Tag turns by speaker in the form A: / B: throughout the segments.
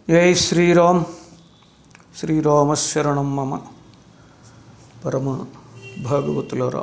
A: జై శ్రీరామ్ శ్రీరామశరణం మమ పరమ భాగవతులరా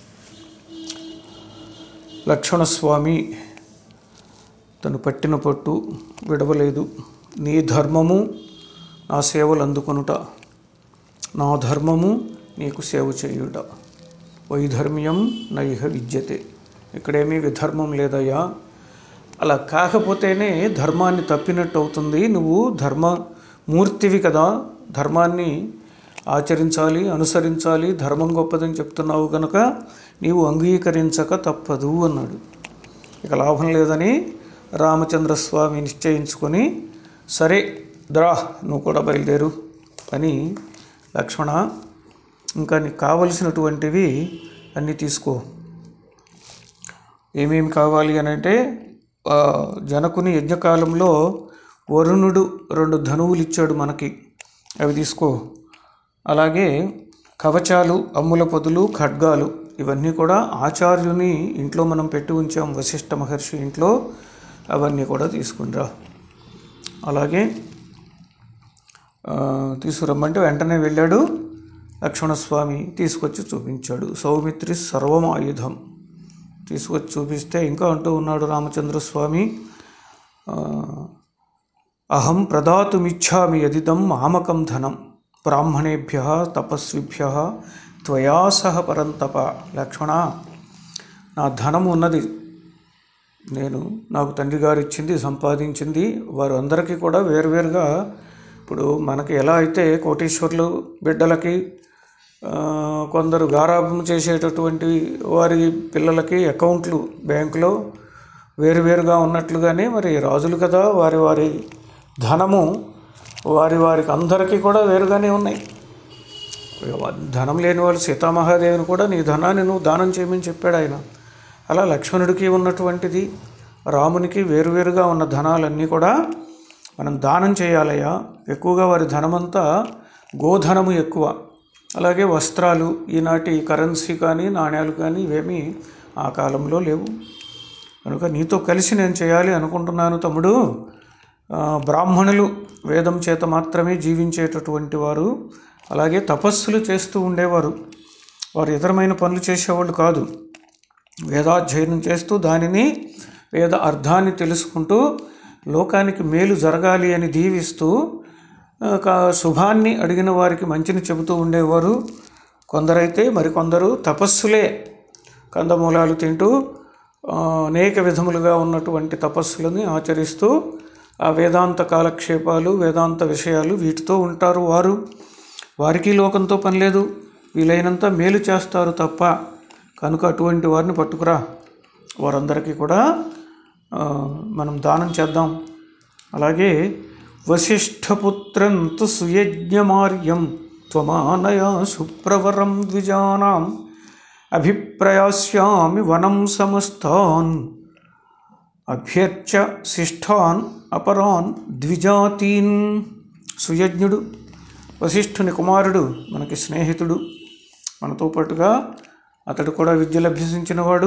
A: లక్ష్మణస్వామి తను పట్టిన పట్టు విడవలేదు నీ ధర్మము నా సేవలు అందుకొనుట నా ధర్మము నీకు సేవ చేయుట వైధర్మ్యం నైహ విద్యతే ఇక్కడేమీ విధర్మం లేదయ్యా అలా కాకపోతేనే ధర్మాన్ని తప్పినట్టు అవుతుంది నువ్వు ధర్మమూర్తివి కదా ధర్మాన్ని ఆచరించాలి అనుసరించాలి ధర్మం గొప్పదని చెప్తున్నావు కనుక నీవు అంగీకరించక తప్పదు అన్నాడు ఇక లాభం లేదని రామచంద్రస్వామి నిశ్చయించుకొని సరే ద్రా నువ్వు కూడా బయలుదేరు అని లక్ష్మణ ఇంకా నీకు కావలసినటువంటివి అన్నీ తీసుకో ఏమేమి కావాలి అని అంటే ఆ, జనకుని యజ్ఞకాలంలో వరుణుడు రెండు ధనువులు ఇచ్చాడు మనకి అవి తీసుకో అలాగే కవచాలు అమ్ముల పొదులు ఖడ్గాలు ఇవన్నీ కూడా ఆచార్యుని ఇంట్లో మనం పెట్టి ఉంచాం వశిష్ఠ మహర్షి ఇంట్లో అవన్నీ కూడా తీసుకునిరా అలాగే ఆ, తీసుకురమ్మంటే వెంటనే వెళ్ళాడు లక్ష్మణస్వామి తీసుకొచ్చి చూపించాడు సౌమిత్రి సర్వం ఆయుధం తీసుకొచ్చి చూపిస్తే ఇంకా అంటూ ఉన్నాడు రామచంద్రస్వామి ఆ, అహం ప్రదాతుమిచ్చామి యదిదం మామకం ధనం బ్రాహ్మణేభ్య తపస్విభ్య త్వయా సహ పరంతప లక్ష్మణ నా ధనం ఉన్నది నేను నాకు తండ్రి గారు ఇచ్చింది సంపాదించింది వారు అందరికీ కూడా వేరువేరుగా ఇప్పుడు మనకి ఎలా అయితే కోటీశ్వర్లు బిడ్డలకి ఆ, కొందరు గారాబం చేసేటటువంటి వారి పిల్లలకి అకౌంట్లు బ్యాంకులో వేరువేరుగా ఉన్నట్లుగానే మరి రాజులు కదా వారి వారి ధనము వారి వారికి అందరికీ కూడా వేరుగానే ఉన్నాయి ధనం లేని వాళ్ళు సీతామహాదేవిని కూడా నీ ధనాన్ని నువ్వు దానం చేయమని చెప్పాడు ఆయన అలా లక్ష్మణుడికి ఉన్నటువంటిది రామునికి వేరువేరుగా ఉన్న ధనాలన్నీ కూడా మనం దానం చేయాలయ్యా ఎక్కువగా వారి ధనమంతా గోధనము ఎక్కువ అలాగే వస్త్రాలు ఈనాటి కరెన్సీ కానీ నాణ్యాలు కానీ ఇవేమీ ఆ కాలంలో లేవు కనుక నీతో కలిసి నేను చేయాలి అనుకుంటున్నాను తమ్ముడు ఆ, బ్రాహ్మణులు వేదం చేత మాత్రమే జీవించేటటువంటి వారు అలాగే తపస్సులు చేస్తూ ఉండేవారు వారు ఇతరమైన పనులు చేసేవాళ్ళు కాదు వేదాధ్యయనం చేస్తూ దానిని వేద అర్థాన్ని తెలుసుకుంటూ లోకానికి మేలు జరగాలి అని దీవిస్తూ ఒక శుభాన్ని అడిగిన వారికి మంచిని చెబుతూ ఉండేవారు కొందరైతే మరికొందరు తపస్సులే కందమూలాలు తింటూ ఆ, అనేక విధములుగా ఉన్నటువంటి తపస్సులని ఆచరిస్తూ ఆ వేదాంత కాలక్షేపాలు వేదాంత విషయాలు వీటితో ఉంటారు వారు వారికి లోకంతో పని లేదు వీలైనంత మేలు చేస్తారు తప్ప కనుక అటువంటి వారిని పట్టుకురా వారందరికీ కూడా ఆ, మనం దానం చేద్దాం అలాగే వశిష్ఠపుత్రంతు సుయజ్ఞమార్యం త్వమానయా సుప్రవరం ద్విజానాం అభిప్రయాస్యామి వనం సమస్తాన్ అభ్యర్చ శిష్టాన్ అపరాన్ ద్విజాతీన్ సుయజ్ఞుడు వశిష్ఠుని కుమారుడు మనకి స్నేహితుడు మనతో పాటుగా అతడు కూడా విద్యలు అభ్యసించినవాడు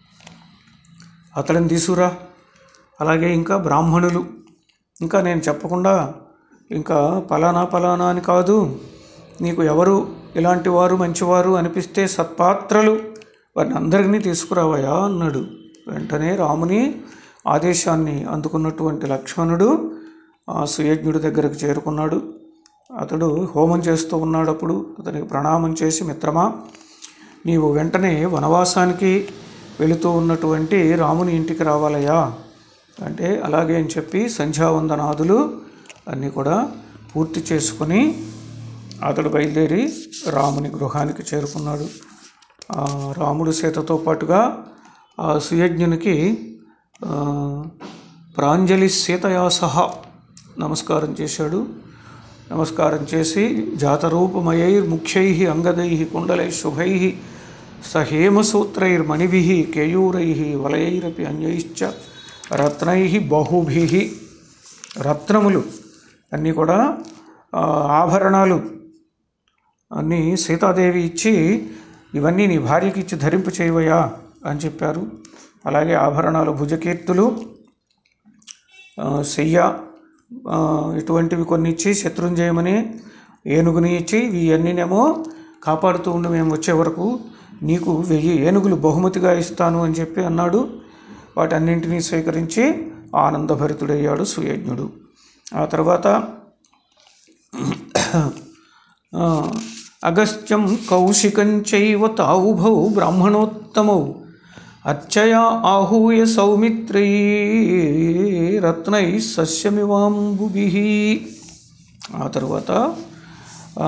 A: అతడిని తీసుకురా అలాగే ఇంకా బ్రాహ్మణులు ఇంకా నేను చెప్పకుండా ఇంకా పలానా పలానా అని కాదు నీకు ఎవరు ఇలాంటి వారు మంచివారు అనిపిస్తే సత్పాత్రలు వారిని అందరినీ తీసుకురావయా అన్నాడు వెంటనే రాముని ఆదేశాన్ని అందుకున్నటువంటి లక్ష్మణుడు ఆ సుయజ్ఞుడి దగ్గరకు చేరుకున్నాడు అతడు హోమం చేస్తూ ఉన్నాడు అప్పుడు అతనికి ప్రణామం చేసి మిత్రమా నీవు వెంటనే వనవాసానికి వెళుతూ ఉన్నటువంటి రాముని ఇంటికి రావాలయ్యా అంటే అలాగే అని చెప్పి సంధ్యావందనాదులు అన్నీ కూడా పూర్తి చేసుకుని అతడు బయలుదేరి రాముని గృహానికి చేరుకున్నాడు ఆ రాముడు సీతతో పాటుగా ఆ సుయజ్ఞునికి ఆ, ప్రాంజలి సీతయా సహా నమస్కారం చేశాడు నమస్కారం చేసి జాతరూపమయైర్ముఖ్యై అంగదై కుండలై శుభై సహేమసూత్రైర్మణిభి కేయూరై వలయైరపి అన్యైశ్చ రత్నై బహుభి రత్నములు అన్నీ కూడా ఆ, ఆభరణాలు అన్నీ సీతాదేవి ఇచ్చి ఇవన్నీ నీ భార్యకి ఇచ్చి ధరింపు చేయవయ్యా అని చెప్పారు అలాగే ఆభరణాలు భుజకీర్తులు ఆ, శయ్య ఆ, ఇటువంటివి కొన్ని ఇచ్చి శత్రుంజయమని ఏనుగుని ఇచ్చి ఇవన్నీనేమో కాపాడుతూ ఉండి మేము వచ్చే వరకు నీకు వెయ్యి ఏనుగులు బహుమతిగా ఇస్తాను అని చెప్పి అన్నాడు వాటన్నింటినీ స్వీకరించి ఆనందభరితుడయ్యాడు సుయజ్ఞుడు ఆ తర్వాత ఆ, అగస్త్యం కౌశికం చైవ తావుభౌ బ్రాహ్మణోత్తమౌ అర్చయా ఆహూయ సౌమిత్రై రత్నై సస్యమివాంబుభి ఆ తర్వాత ఆ,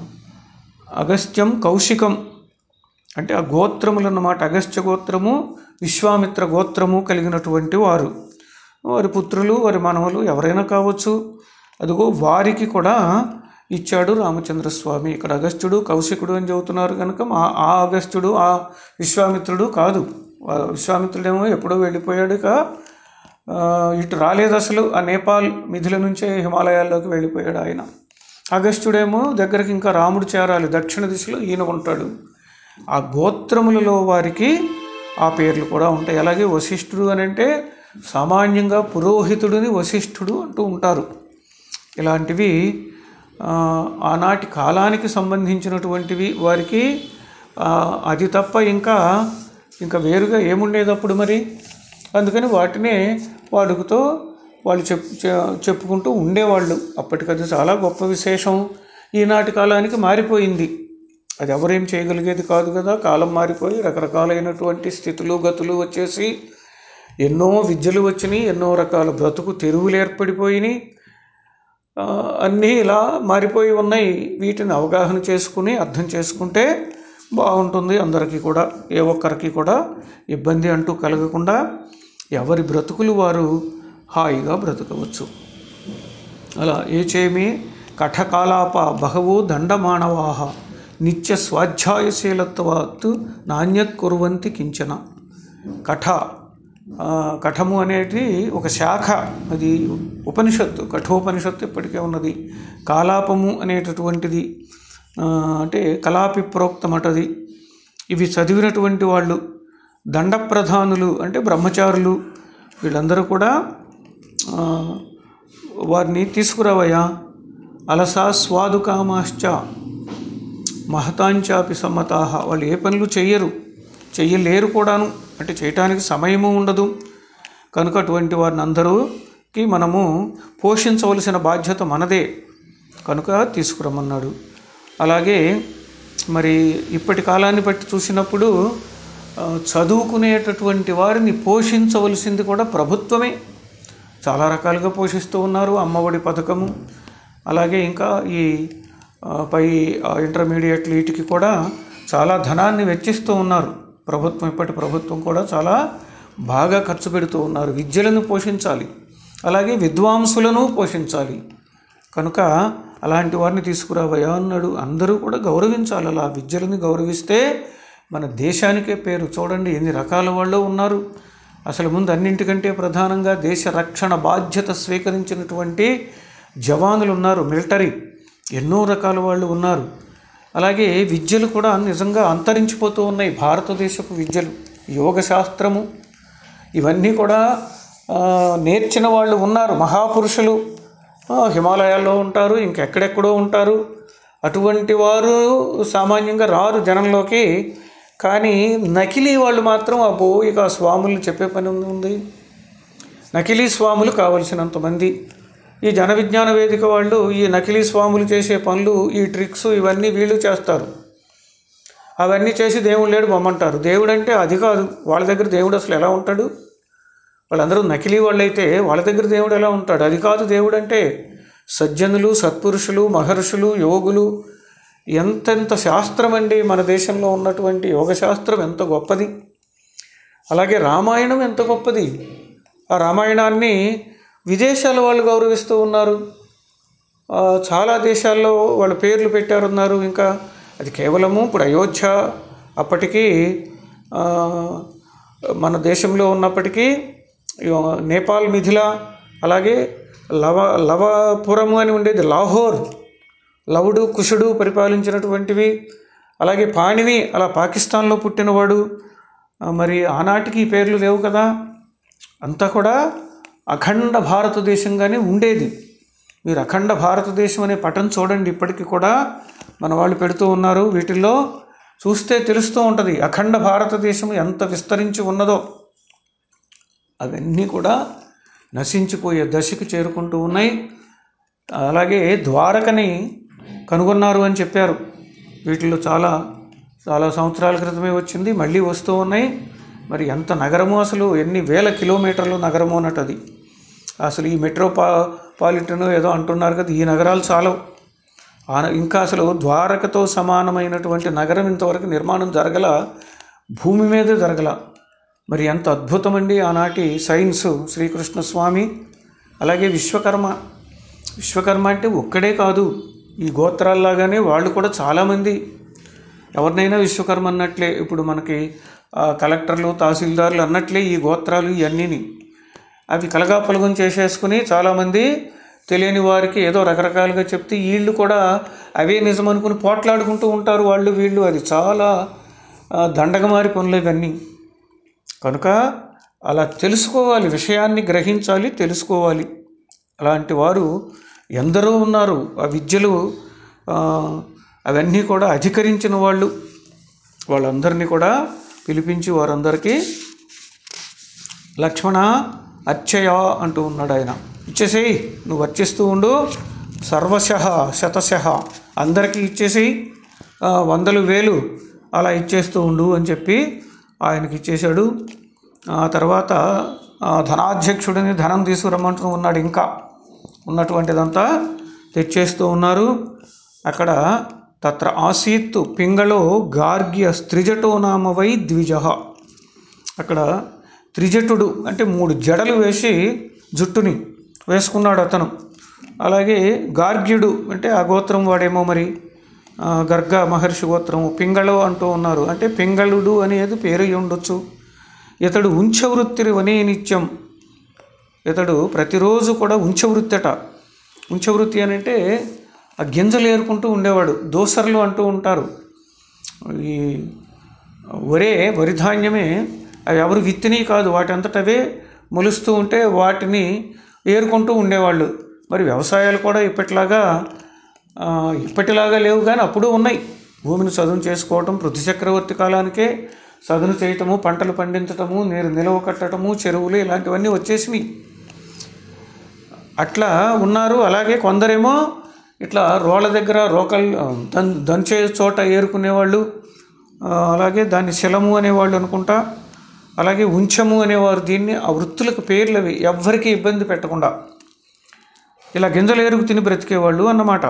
A: అగస్త్యం కౌశికం అంటే ఆ గోత్రములు అన్నమాట అగస్త్య గోత్రము విశ్వామిత్ర గోత్రము కలిగినటువంటి వారు వారి పుత్రులు వారి మనవలు ఎవరైనా కావచ్చు అదిగో వారికి కూడా ఇచ్చాడు రామచంద్రస్వామి ఇక్కడ అగస్త్యుడు కౌశికుడు అని చెబుతున్నారు కనుక మా ఆ అగస్త్యుడు ఆ విశ్వామిత్రుడు కాదు ఆ విశ్వామిత్రుడేమో ఎప్పుడో వెళ్ళిపోయాడు ఇక ఆ, ఇటు రాలేదు అసలు ఆ నేపాల్ మిథుల నుంచే హిమాలయాల్లోకి వెళ్ళిపోయాడు ఆయన అగస్త్యుడేమో దగ్గరికి ఇంకా రాముడు చేరాలి దక్షిణ దిశలో ఈయన ఉంటాడు ఆ గోత్రములలో వారికి ఆ పేర్లు కూడా ఉంటాయి అలాగే వశిష్ఠుడు అని అంటే సామాన్యంగా పురోహితుడిని వశిష్ఠుడు అంటూ ఉంటారు ఇలాంటివి ఆ, ఆనాటి కాలానికి సంబంధించినటువంటివి వారికి ఆ, అది తప్ప ఇంకా ఇంకా వేరుగా ఏముండేదప్పుడు మరి అందుకని వాటినే వాడుకతో వాళ్ళు చెప్ చె- చెప్పుకుంటూ ఉండేవాళ్ళు అప్పటికది చాలా గొప్ప విశేషం ఈనాటి కాలానికి మారిపోయింది అది ఎవరేం చేయగలిగేది కాదు కదా కాలం మారిపోయి రకరకాలైనటువంటి స్థితులు గతులు వచ్చేసి ఎన్నో విద్యలు వచ్చినాయి ఎన్నో రకాల బ్రతుకు తెరువులు ఏర్పడిపోయినాయి ఆ, అన్నీ ఇలా మారిపోయి ఉన్నాయి వీటిని అవగాహన చేసుకుని అర్థం చేసుకుంటే బాగుంటుంది అందరికీ కూడా ఏ ఒక్కరికి కూడా ఇబ్బంది అంటూ కలగకుండా ఎవరి బ్రతుకులు వారు హాయిగా బ్రతకవచ్చు అలా ఏ చేమి కఠకాలాప బహవో దండమానవాహ నిత్య స్వాధ్యాయశీలత్వాత్ నాణ్యత్ కుర్వంతి కించన కఠ ఆ, కఠము అనేది ఒక శాఖ అది ఉపనిషత్తు కఠోపనిషత్తు ఇప్పటికే ఉన్నది కాలాపము అనేటటువంటిది ఆ, అంటే కలాపి ప్రోక్తమటది ఇవి చదివినటువంటి వాళ్ళు దండప్రధానులు అంటే బ్రహ్మచారులు వీళ్ళందరూ కూడా ఆ, వారిని తీసుకురావయ్యా అలసా స్వాదు కామాశ్చ మహతాంచాపి సమ్మతాహ వాళ్ళు ఏ పనులు చెయ్యరు చెయ్యలేరు కూడాను అంటే చేయటానికి సమయము ఉండదు కనుక అటువంటి వారిని అందరూకి మనము పోషించవలసిన బాధ్యత మనదే కనుక తీసుకురమ్మన్నాడు అలాగే మరి ఇప్పటి కాలాన్ని బట్టి చూసినప్పుడు ఆ, చదువుకునేటటువంటి వారిని పోషించవలసింది కూడా ప్రభుత్వమే చాలా రకాలుగా పోషిస్తూ ఉన్నారు అమ్మఒడి పథకము అలాగే ఇంకా ఈ ఆ, పై ఆ, ఇంటర్మీడియట్ వీటికి కూడా చాలా ధనాన్ని వెచ్చిస్తూ ఉన్నారు ప్రభుత్వం ఇప్పటి ప్రభుత్వం కూడా చాలా బాగా ఖర్చు పెడుతూ ఉన్నారు విద్యలను పోషించాలి అలాగే విద్వాంసులను పోషించాలి కనుక అలాంటి వారిని తీసుకురావయ్యా అన్నాడు అందరూ కూడా గౌరవించాలి అలా విద్యలని గౌరవిస్తే మన దేశానికే పేరు చూడండి ఎన్ని రకాల వాళ్ళు ఉన్నారు అసలు ముందు అన్నింటికంటే ప్రధానంగా దేశ రక్షణ బాధ్యత స్వీకరించినటువంటి జవానులు ఉన్నారు మిలిటరీ ఎన్నో రకాల వాళ్ళు ఉన్నారు అలాగే విద్యలు కూడా నిజంగా అంతరించిపోతూ ఉన్నాయి భారతదేశపు విద్యలు యోగ శాస్త్రము ఇవన్నీ కూడా ఆ, నేర్చిన వాళ్ళు ఉన్నారు మహాపురుషులు ఆ, హిమాలయాల్లో ఉంటారు ఇంకెక్కడెక్కడో ఉంటారు అటువంటి వారు సామాన్యంగా రారు జనంలోకి కానీ నకిలీ వాళ్ళు మాత్రం అబ్బో ఇక ఆ స్వాములు చెప్పే పని ఉంది నకిలీ స్వాములు కావలసినంతమంది ఈ జన విజ్ఞాన వేదిక వాళ్ళు ఈ నకిలీ స్వాములు చేసే పనులు ఈ ట్రిక్స్ ఇవన్నీ వీళ్ళు చేస్తారు అవన్నీ చేసి దేవుడు లేడు బొమ్మంటారు దేవుడు అంటే అది కాదు వాళ్ళ దగ్గర దేవుడు అసలు ఎలా ఉంటాడు వాళ్ళందరూ నకిలీ వాళ్ళైతే వాళ్ళ దగ్గర దేవుడు ఎలా ఉంటాడు అది కాదు దేవుడు అంటే సజ్జనులు సత్పురుషులు మహర్షులు యోగులు ఎంతెంత శాస్త్రం అండి మన దేశంలో ఉన్నటువంటి యోగ శాస్త్రం ఎంత గొప్పది అలాగే రామాయణం ఎంత గొప్పది ఆ రామాయణాన్ని విదేశాల వాళ్ళు గౌరవిస్తూ ఉన్నారు ఆ, చాలా దేశాల్లో వాళ్ళ పేర్లు పెట్టారున్నారు ఇంకా అది కేవలము ఇప్పుడు అయోధ్య అప్పటికి ఆ, మన దేశంలో ఉన్నప్పటికీ ఇగో నేపాల్ మిథిల అలాగే లవ లవపురము అని ఉండేది లాహోర్ లవుడు కుషుడు పరిపాలించినటువంటివి అలాగే పాణిని అలా పాకిస్తాన్లో పుట్టినవాడు ఆ, మరి ఆనాటికి ఈ పేర్లు లేవు కదా అంతా కూడా అఖండ భారతదేశంగానే ఉండేది మీరు అఖండ భారతదేశం అనే పటం చూడండి ఇప్పటికీ కూడా మన వాళ్ళు పెడుతూ ఉన్నారు వీటిల్లో చూస్తే తెలుస్తూ ఉంటుంది అఖండ భారతదేశం ఎంత విస్తరించి ఉన్నదో అవన్నీ కూడా నశించిపోయే దశకు చేరుకుంటూ ఉన్నాయి అలాగే ద్వారకని కనుగొన్నారు అని చెప్పారు వీటిలో చాలా చాలా సంవత్సరాల క్రితమే వచ్చింది మళ్ళీ వస్తూ ఉన్నాయి మరి ఎంత నగరము అసలు ఎన్ని వేల కిలోమీటర్లు నగరము అన్నట్టు అది అసలు ఈ మెట్రోపా పాలిటన్ ఏదో అంటున్నారు కదా ఈ నగరాలు చాలవు ఆ- ఇంకా అసలు ద్వారకతో సమానమైనటువంటి నగరం ఇంతవరకు నిర్మాణం జరగల భూమి మీదే జరగల మరి ఎంత అద్భుతమండి ఆనాటి సైన్స్ శ్రీకృష్ణ స్వామి అలాగే విశ్వకర్మ విశ్వకర్మ అంటే ఒక్కడే కాదు ఈ గోత్రాల్లాగానే వాళ్ళు కూడా చాలామంది ఎవరినైనా విశ్వకర్మ అన్నట్లే ఇప్పుడు మనకి ఆ, కలెక్టర్లు తహసీల్దార్లు అన్నట్లే ఈ గోత్రాలు ఇవన్నీని అవి కలగాపలగం చేసేసుకుని చాలామంది తెలియని వారికి ఏదో రకరకాలుగా చెప్తే వీళ్ళు కూడా అవే నిజం అనుకుని పోట్లాడుకుంటూ ఉంటారు వాళ్ళు వీళ్ళు అది చాలా ఆ, దండగమారి పనులు ఇవన్నీ కనుక అలా తెలుసుకోవాలి విషయాన్ని గ్రహించాలి తెలుసుకోవాలి అలాంటి వారు ఎందరో ఉన్నారు ఆ విద్యలు ఆ, అవన్నీ కూడా అధికరించిన వాళ్ళు వాళ్ళందరినీ కూడా పిలిపించి వారందరికీ లక్ష్మణ అర్చయ అంటూ ఉన్నాడు ఆయన ఇచ్చేసేయి నువ్వు అర్చిస్తూ ఉండు సర్వశ శతశ అందరికీ ఇచ్చేసేయి ఆ, వందలు వేలు అలా ఇచ్చేస్తూ ఉండు అని చెప్పి ఆయనకి ఇచ్చేశాడు ఆ తర్వాత ఆ, ధనాధ్యక్షుడిని ధనం తీసుకురమ్మంటూ ఉన్నాడు ఇంకా ఉన్నటువంటిదంతా తెచ్చేస్తూ ఉన్నారు అక్కడ తత్ర ఆసీత్ పింగళో గార్గ్య స్త్రిజటో నామ వై ద్విజ అక్కడ త్రిజటుడు అంటే మూడు జడలు వేసి జుట్టుని వేసుకున్నాడు అతను అలాగే గార్గ్యుడు అంటే ఆ గోత్రం వాడేమో మరి ఆ, గర్గ మహర్షి గోత్రము పింగళో అంటూ ఉన్నారు అంటే పింగళుడు అనేది పేరు అయి ఉండొచ్చు ఇతడు ఉంచవృత్తిరి వనే నిత్యం ఇతడు ప్రతిరోజు కూడా ఉంచవృత్తి అట ఉంచవృత్తి అని అంటే ఆ గింజలు ఏరుకుంటూ ఉండేవాడు దోసర్లు అంటూ ఉంటారు ఈ వరే వరి ధాన్యమే అవి ఎవరు విత్తిని కాదు వాటి అంతటవే మొలుస్తూ ఉంటే వాటిని ఏరుకుంటూ ఉండేవాళ్ళు మరి వ్యవసాయాలు కూడా ఇప్పటిలాగా ఆ, ఇప్పటిలాగా లేవు కానీ అప్పుడు ఉన్నాయి భూమిని చదును చేసుకోవటం పృథ్వీ చక్రవర్తి కాలానికే చదును చేయటము పంటలు పండించటము నీరు నిలవ కట్టడము చెరువులు ఇలాంటివన్నీ వచ్చేసినాయి అట్లా ఉన్నారు అలాగే కొందరేమో ఇట్లా రోళ్ళ దగ్గర రోకల్ దన్ దంచే చోట ఏరుకునేవాళ్ళు ఆ, అలాగే దాన్ని శిలము అనేవాళ్ళు అనుకుంటా అలాగే ఉంచము అనేవారు దీన్ని ఆ వృత్తులకు పేర్లు అవి ఎవ్వరికీ ఇబ్బంది పెట్టకుండా ఇలా గింజలు ఏరుకు తిని బ్రతికేవాళ్ళు అన్నమాట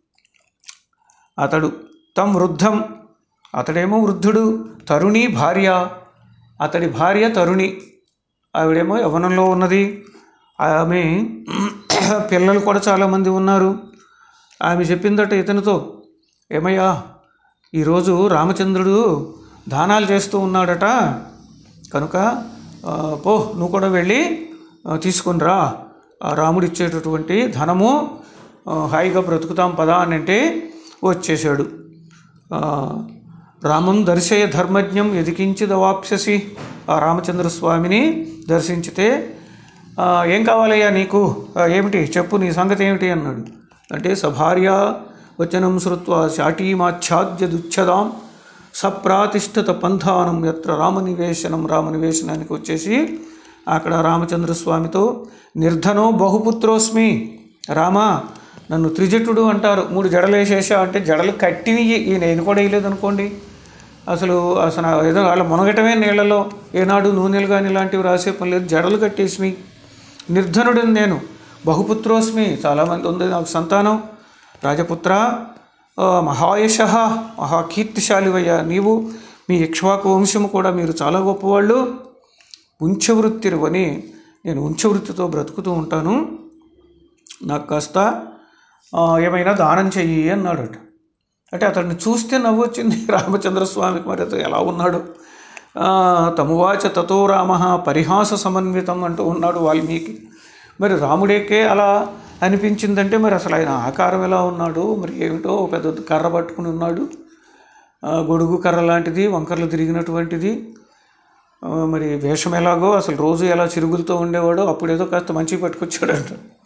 A: అతడు తం వృద్ధం అతడేమో వృద్ధుడు తరుణి భార్య అతడి భార్య తరుణి ఆవిడేమో యవనంలో ఉన్నది ఆమె పిల్లలు కూడా చాలామంది ఉన్నారు ఆమె చెప్పిందట ఇతనితో ఏమయ్యా ఈరోజు రామచంద్రుడు దానాలు చేస్తూ ఉన్నాడట కనుక ఆ, పో నువ్వు కూడా వెళ్ళి ఆ, తీసుకుని రా ఆ రాముడు ఇచ్చేటటువంటి ధనము ఆ, హాయిగా బ్రతుకుతాం పదా అని అంటే వచ్చేసాడు ఆ, రామం దర్శయ ధర్మజ్ఞం ఎదికించిదవాప్స్యసి ఆ రామచంద్ర స్వామిని దర్శించితే "ఆ, ఏం కావాలయ్యా నీకు "ఆ, ఏమిటి చెప్పు నీ సంగతి ఏమిటి అన్నాడు అంటే సభార్య వచనం శ్రుత్వ శాటీమాచ్ఛాద్యదుచ్ఛదాం సప్రాతిష్ఠిత పంథానం ఎత్ర రామనివేశనం రామనివేశనానికి వచ్చేసి అక్కడ రామచంద్ర స్వామితో నిర్ధనో బహుపుత్రోస్మి రామా నన్ను త్రిజటుడు అంటారు మూడు జడలు వేసేసా అంటే జడలు కట్టిని ఈ నేను కూడా వేయలేదు అనుకోండి అసలు అసలు ఏదో వాళ్ళ మునగటమే నీళ్ళలో ఏనాడు నూనెలు కానీ ఇలాంటివి రాసే పని లేదు జడలు కట్టేసినాయి నిర్ధనుడిని నేను బహుపుత్రోస్మి చాలామంది ఉంది నాకు సంతానం రాజపుత్ర ఆ, మహాయశ మహాకీర్తిశాలివయ్యా నీవు మీ ఇక్ష్వాకు వంశము కూడా మీరు చాలా గొప్పవాళ్ళు ఉంచవృత్తిరువని నేను ఉంచవృత్తితో బ్రతుకుతూ ఉంటాను నాకు కాస్త ఆ, ఏమైనా దానం చెయ్యి అన్నాడట అంటే అతన్ని చూస్తే నవ్వు వచ్చింది రామచంద్రస్వామికి మరి అతను ఎలా ఉన్నాడు ఆ, తమువాచ తతో రామ పరిహాస సమన్వితం అంటూ ఉన్నాడు వాల్మీకి మరి రాముడికే అలా అనిపించిందంటే మరి అసలు ఆయన ఆకారం ఎలా ఉన్నాడు మరి ఏమిటో ఓ పెద్ద కర్ర పట్టుకుని ఉన్నాడు ఆ, గొడుగు కర్ర లాంటిది వంకర్లు తిరిగినటువంటిది ఆ, మరి వేషం ఎలాగో అసలు రోజు ఎలా చిరుగులతో ఉండేవాడో అప్పుడేదో కాస్త మంచి పట్టుకొచ్చాడంట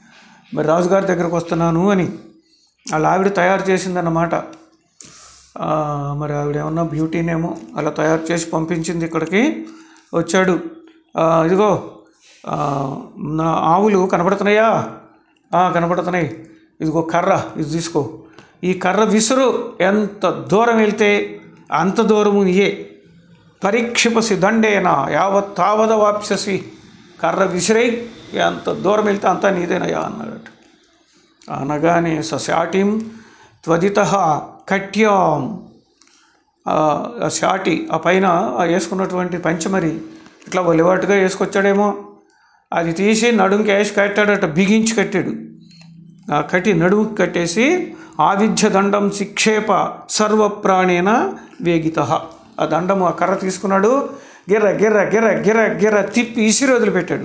A: మరి రాజుగారి దగ్గరకు వస్తున్నాను అని వాళ్ళ ఆవిడ తయారు చేసిందన్నమాట ఆ, మరి ఆవిడ ఏమన్నా బ్యూటీనేమో అలా తయారు చేసి పంపించింది ఇక్కడికి వచ్చాడు ఆ, ఇదిగో ఆ, నా ఆవులు కనబడుతున్నాయా "ఆ, కనబడుతున్నాయి ఇదిగో కర్ర ఇది తీసుకో ఈ కర్ర విసురు ఎంత దూరం వెళ్తే అంత దూరము ఇయే పరీక్షిపసి దండేనా యావత్ తావద వాప్ససి కర్ర విసిరై ఎంత దూరం వెళ్తే అంతా నీదేనయ్యా అన్నాడట అనగానే సశాటిం త్వదిత కట్యాం ఆ ఆ షాటి ఆ పైన ఆ వేసుకున్నటువంటి పంచమరి ఇట్లా ఒలివాటుగా వేసుకొచ్చాడేమో అది తీసి నడుంకి వేసి కట్టాడట బిగించి కట్టాడు ఆ కట్టి నడుముకి కట్టేసి ఆవిధ్య దండం శిక్షేప సర్వప్రాణేన వేగిత ఆ దండము ఆ కర్ర తీసుకున్నాడు గిర్ర గిర్ర గిర్ర గిర్ర గిర్ర తిప్పి ఇసిరి వదిలిపెట్టాడు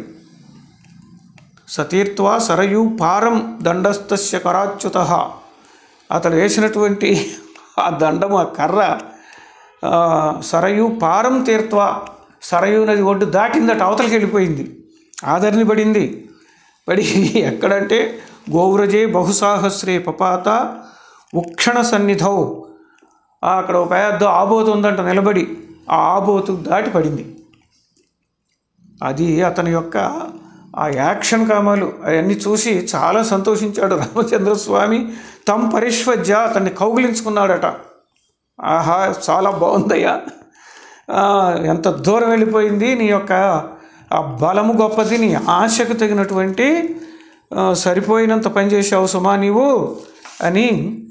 A: సతీర్త్వా సరయు పారం దండస్తస్య కరాచ్యుత అతడు వేసినటువంటి ఆ దండము ఆ కర్ర ఆ, సరయు పారం తీర్త్వా సరయు నది ఒడ్డు దాటిందట అవతలకి వెళ్ళిపోయింది ఆదరణ పడింది పడి ఎక్కడంటే గోవ్రజే బహుసాహస్రే పపాత ఉక్షణ సన్నిధౌ ఆ, అక్కడ ఒక పెద్ద ఆబోతు ఉందంట నిలబడి ఆ ఆబోతు దాటి పడింది అది అతని యొక్క ఆ యాక్షన్ కామాలు అవన్నీ చూసి చాలా సంతోషించాడు రామచంద్ర స్వామి తమ్ పరిష్వజ్య అతన్ని కౌగిలించుకున్నాడట ఆహా చాలా బాగుందయ్యా ఆ, ఎంత దూరం వెళ్ళిపోయింది నీ యొక్క ఆ బలము గొప్పది నీ ఆశకు తగినటువంటి ఆ, సరిపోయినంత పనిచేసావు సుమా నీవు అని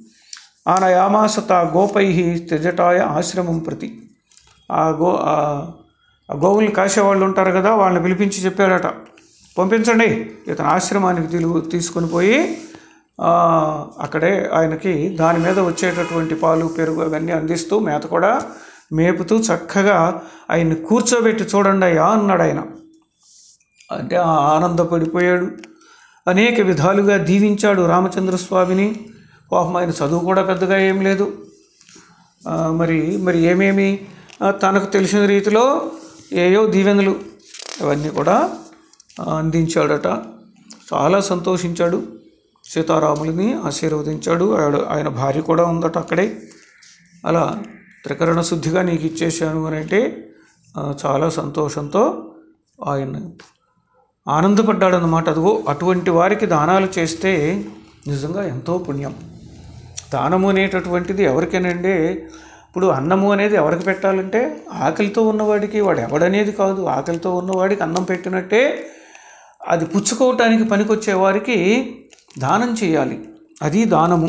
A: ఆనయామాసత గోపై త్రిజటాయ ఆశ్రమం ప్రతి ఆ గో ఆ ఆ గోవుల్ని కాసేవాళ్ళు ఉంటారు కదా వాళ్ళని పిలిపించి చెప్పాడట పంపించండి ఇతని ఆశ్రమానికి తిలుగు తీసుకొని పోయి ఆ, అక్కడే ఆయనకి దాని మీద వచ్చేటటువంటి పాలు పెరుగు అవన్నీ అందిస్తూ మేత కూడా మేపుతూ చక్కగా ఆయన్ని కూర్చోబెట్టి చూడండి అయ్యా అన్నాడు ఆయన అంటే ఆ ఆనందపడిపోయాడు అనేక విధాలుగా దీవించాడు రామచంద్ర స్వామిని పాపం ఆయన చదువు కూడా పెద్దగా ఏం లేదు ఆ, మరి మరి ఏమేమి ఆ, తనకు తెలిసిన రీతిలో ఏయో దీవెనలు అవన్నీ కూడా ఆ, అందించాడట చాలా సంతోషించాడు సీతారాములని ఆశీర్వదించాడు ఆయన ఆయన భార్య కూడా ఉందట అక్కడే అలా త్రికరణ శుద్ధిగా నీకు ఇచ్చేసాను అని అంటే ఆ, చాలా సంతోషంతో ఆయన ఆనందపడ్డాడనమాట అదిగో అటువంటి వారికి దానాలు చేస్తే నిజంగా ఎంతో పుణ్యం దానము అనేటటువంటిది ఎవరికేనండి ఇప్పుడు అన్నము అనేది ఎవరికి పెట్టాలంటే ఆకలితో ఉన్నవాడికి వాడు ఎవడనేది కాదు ఆకలితో ఉన్నవాడికి అన్నం పెట్టినట్టే అది పుచ్చుకోవటానికి పనికొచ్చే వారికి దానం చేయాలి అది దానము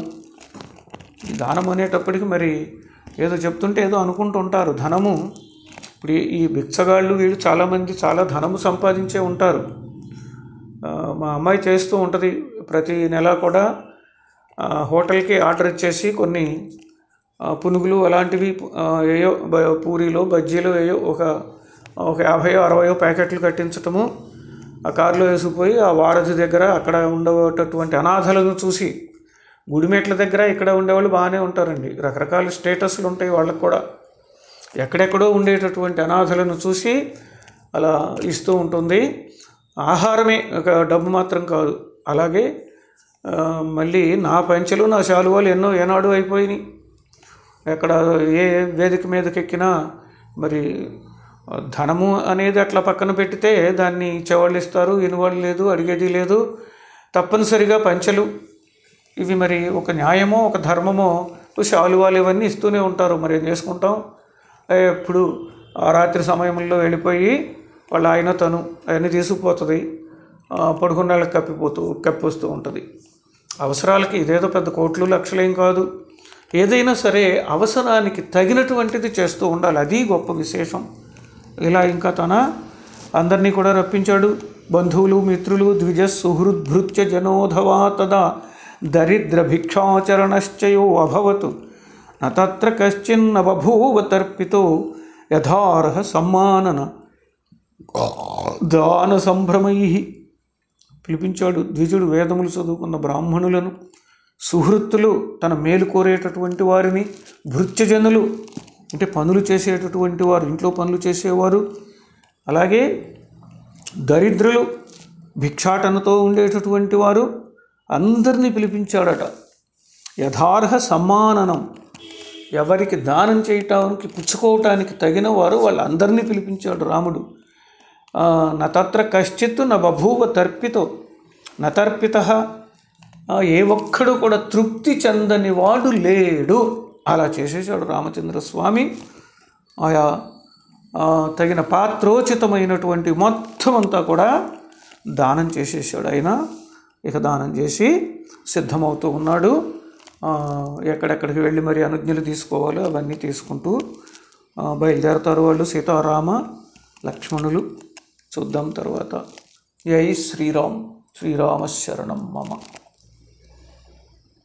A: ఈ దానం అనేటప్పటికి మరి ఏదో చెప్తుంటే ఏదో అనుకుంటూ ఉంటారు ధనము ఇప్పుడు ఈ- ఈ బిచ్చగాళ్ళు వీళ్ళు చాలామంది చాలా ధనము సంపాదించే ఉంటారు ఆ, మా అమ్మాయి చేస్తూ ఉంటుంది ప్రతి నెల కూడా ఆ, హోటల్కి ఆర్డర్ ఇచ్చేసి కొన్ని ఆ, పునుగులు అలాంటివి ఆ, ఏయో బ- పూరీలు బజ్జీలు ఏయో ఒక ఒక యాభై అరవయో ప్యాకెట్లు కట్టించటము ఆ కారులో వేసుకుపోయి ఆ వారధి దగ్గర అక్కడ ఉండేటటువంటి అనాథలను చూసి గుడిమెట్ల దగ్గర ఇక్కడ ఉండేవాళ్ళు బాగానే ఉంటారండి రకరకాల స్టేటస్లు ఉంటాయి వాళ్ళకు కూడా ఎక్కడెక్కడో ఉండేటటువంటి అనాథలను చూసి అలా ఇస్తూ ఉంటుంది ఆహారమే ఒక డబ్బు మాత్రం కాదు అలాగే ఆ, మళ్ళీ నా పంచెలు నా శాలువాలు ఎన్నో ఏనాడు అయిపోయినాయి ఎక్కడ ఏ వేదిక మీదకి ఎక్కినా మరి ఆ, ధనము అనేది అట్లా పక్కన పెట్టితే దాన్ని ఇచ్చేవాళ్ళు ఇస్తారు ఇనివాళ్ళు లేదు అడిగేది లేదు తప్పనిసరిగా పంచెలు ఇవి మరి ఒక న్యాయమో ఒక ధర్మమో శాలువాలు ఇవన్నీ ఇస్తూనే ఉంటారు మరి ఏం చేసుకుంటాం ఏ, ఎప్పుడు ఆ రాత్రి సమయంలో వెళ్ళిపోయి వాళ్ళ ఆయన తను అవన్నీ తీసుకుపోతుంది ఆ, పడుకున్న వాళ్ళకి కప్పిపోతూ కప్పిస్తూ ఉంటుంది అవసరాలకి ఇదేదో పెద్ద కోట్లు లక్షలేం కాదు ఏదైనా సరే అవసరానికి తగినటువంటిది చేస్తూ ఉండాలి అది గొప్ప విశేషం ఇలా ఇంకా తన అందరినీ కూడా రప్పించాడు బంధువులు మిత్రులు ద్విజ సుహృద్భృత్య జనోధవా తదా దరిద్ర భిక్షాచరణశ్చయో అభవతు నత్ర కశ్చిన్న బభూవ తర్పితో యథార్హ సమ్మానన దాన సంభ్రమై పిలిపించాడు ద్విజుడు వేదములు చదువుకున్న బ్రాహ్మణులను సుహృత్తులు తన మేలు కోరేటటువంటి వారిని భృత్యజనులు అంటే పనులు చేసేటటువంటి వారు ఇంట్లో పనులు చేసేవారు అలాగే దరిద్రులు భిక్షాటనతో ఉండేటటువంటి వారు అందరినీ పిలిపించాడట యథార్హ సమ్మాననం ఎవరికి దానం చేయటానికి పుచ్చుకోవటానికి తగిన వారు వాళ్ళందరినీ పిలిపించాడు రాముడు ఆ, నతత్ర కశ్చిత్ న బభూవ తర్పితో నతర్పిత ఏ ఒక్కడు కూడా తృప్తి చెందని వాడు లేడు అలా చేసేసాడు రామచంద్ర స్వామి ఆయా ఆ, తగిన పాత్రోచితమైనటువంటి మొత్తం అంతా కూడా దానం చేసేసాడు ఆయన ఇక దానం చేసి సిద్ధమవుతూ ఉన్నాడు ఆ, ఎక్కడెక్కడికి వెళ్ళి మరి అనుజ్ఞలు తీసుకోవాలో అవన్నీ తీసుకుంటూ ఆ, బయలుదేరతారు వాళ్ళు సీతారామ లక్ష్మణులు చూద్దాం తర్వాత జై శ్రీరామ్ శ్రీరామ శరణం మమ